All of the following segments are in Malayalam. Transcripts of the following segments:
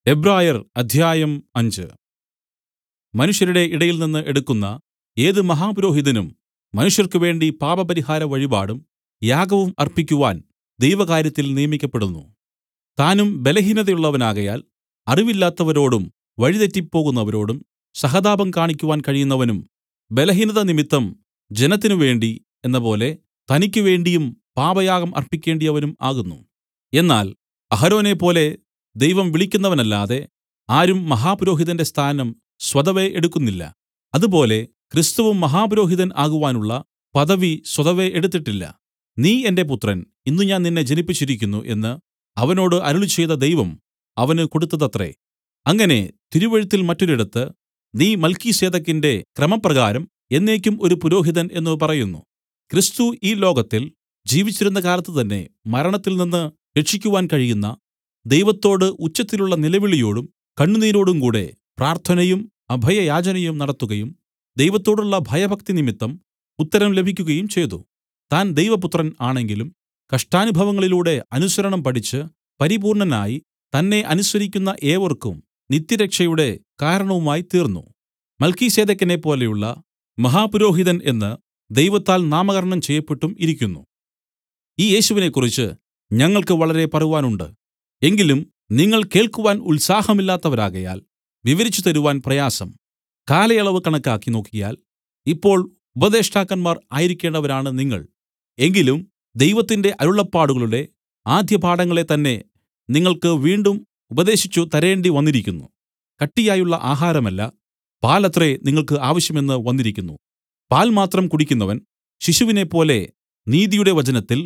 എബ്രായർ അധ്യായം അഞ്ച് മനുഷ്യരുടെ ഇടയിൽനിന്ന് എടുക്കുന്ന ഏത് മഹാപുരോഹിതനും മനുഷ്യർക്കു വേണ്ടി പാപപരിഹാര വഴിപാടും യാഗവും അർപ്പിക്കുവാൻ ദൈവകാര്യത്തിൽ നിയമിക്കപ്പെടുന്നു താനും ബലഹീനതയുള്ളവനാകയാൽ അറിവില്ലാത്തവരോടും വഴിതെറ്റിപ്പോകുന്നവരോടും സഹതാപം കാണിക്കുവാൻ കഴിയുന്നവനും ബലഹീനത നിമിത്തം ജനത്തിനു വേണ്ടി എന്നപോലെ തനിക്കു വേണ്ടിയും പാപയാഗം അർപ്പിക്കേണ്ടിയവനും ആകുന്നു എന്നാൽ അഹരോനെപ്പോലെ ദൈവം വിളിക്കുന്നവനല്ലാതെ ആരും മഹാപുരോഹിതന്റെ സ്ഥാനം സ്വതവേ എടുക്കുന്നില്ല അതുപോലെ ക്രിസ്തുവും മഹാപുരോഹിതൻ ആകുവാനുള്ള പദവി സ്വതവേ എടുത്തിട്ടില്ല നീ എന്റെ പുത്രൻ ഇന്ന് ഞാൻ നിന്നെ ജനിപ്പിച്ചിരിക്കുന്നു എന്ന് അവനോട് അരുളിച്ചെയ്ത ദൈവം അവന് കൊടുത്തതത്രേ അങ്ങനെ തിരുവെഴുത്തിൽ മറ്റൊരിടത്ത് നീ മൽക്കീസേദെക്കിന്റെ ക്രമപ്രകാരം എന്നേക്കും ഒരു പുരോഹിതൻ എന്ന് പറയുന്നു ക്രിസ്തു ഈ ലോകത്തിൽ ജീവിച്ചിരുന്ന കാലത്ത് തന്നെ മരണത്തിൽനിന്ന് രക്ഷിക്കുവാൻ കഴിയുന്ന ദൈവത്തോട് ഉച്ചത്തിലുള്ള നിലവിളിയോടും കണ്ണുനീരോടും കൂടെ പ്രാർത്ഥനയും അഭയയാചനയും നടത്തുകയും ദൈവത്തോടുള്ള ഭയഭക്തി നിമിത്തം ഉത്തരം ലഭിക്കുകയും ചെയ്തു താൻ ദൈവപുത്രൻ ആണെങ്കിലും കഷ്ടാനുഭവങ്ങളിലൂടെ അനുസരണം പഠിച്ച് പരിപൂർണ്ണനായി തന്നെ അനുസരിക്കുന്ന ഏവർക്കും നിത്യരക്ഷയുടെ കാരണവുമായി തീർന്നു മൽക്കീസേദെക്കിനെപ്പോലെയുള്ള മഹാപുരോഹിതൻ എന്ന് ദൈവത്താൽ നാമകരണം ചെയ്യപ്പെട്ടും ഇരിക്കുന്നു ഈ യേശുവിനെക്കുറിച്ച് ഞങ്ങൾക്ക് വളരെ പറവാനുണ്ട് എങ്കിലും നിങ്ങൾ കേൾക്കുവാൻ ഉത്സാഹമില്ലാത്തവരാകയാൽ വിവരിച്ചു തരുവാൻ പ്രയാസം കാലയളവ് കണക്കാക്കി നോക്കിയാൽ ഇപ്പോൾ ഉപദേഷ്ടാക്കന്മാർ ആയിരിക്കേണ്ടവരാണ് നിങ്ങൾ എങ്കിലും ദൈവത്തിന്റെ അരുളപ്പാടുകളുടെ ആദ്യപാഠങ്ങളെ തന്നെ നിങ്ങൾക്ക് വീണ്ടും ഉപദേശിച്ചു തരേണ്ടി വന്നിരിക്കുന്നു കട്ടിയായുള്ള ആഹാരമല്ല പാലത്രേ നിങ്ങൾക്ക് ആവശ്യമെന്ന് വന്നിരിക്കുന്നു പാൽ മാത്രം കുടിക്കുന്നവൻ ശിശുവിനെപ്പോലെ നീതിയുടെ വചനത്തിൽ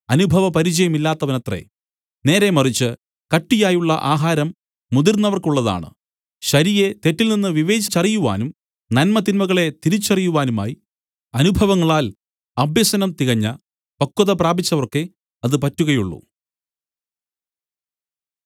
അനുഭവപരിചയമില്ലാത്തവനത്രേ നേരെ മറിച്ച് കട്ടിയായുള്ള ആഹാരം മുതിർന്നവർക്കുള്ളതാണ് ശരിയെ തെറ്റിൽനിന്ന് വിവേചിച്ചറിയുവാനും നന്മതിന്മകളെ തിരിച്ചറിയുവാനുമായി അനുഭവങ്ങളാൽ അഭ്യസനം തികഞ്ഞ പക്വത പ്രാപിച്ചവർക്കേ അത് പറ്റുകയുള്ളൂ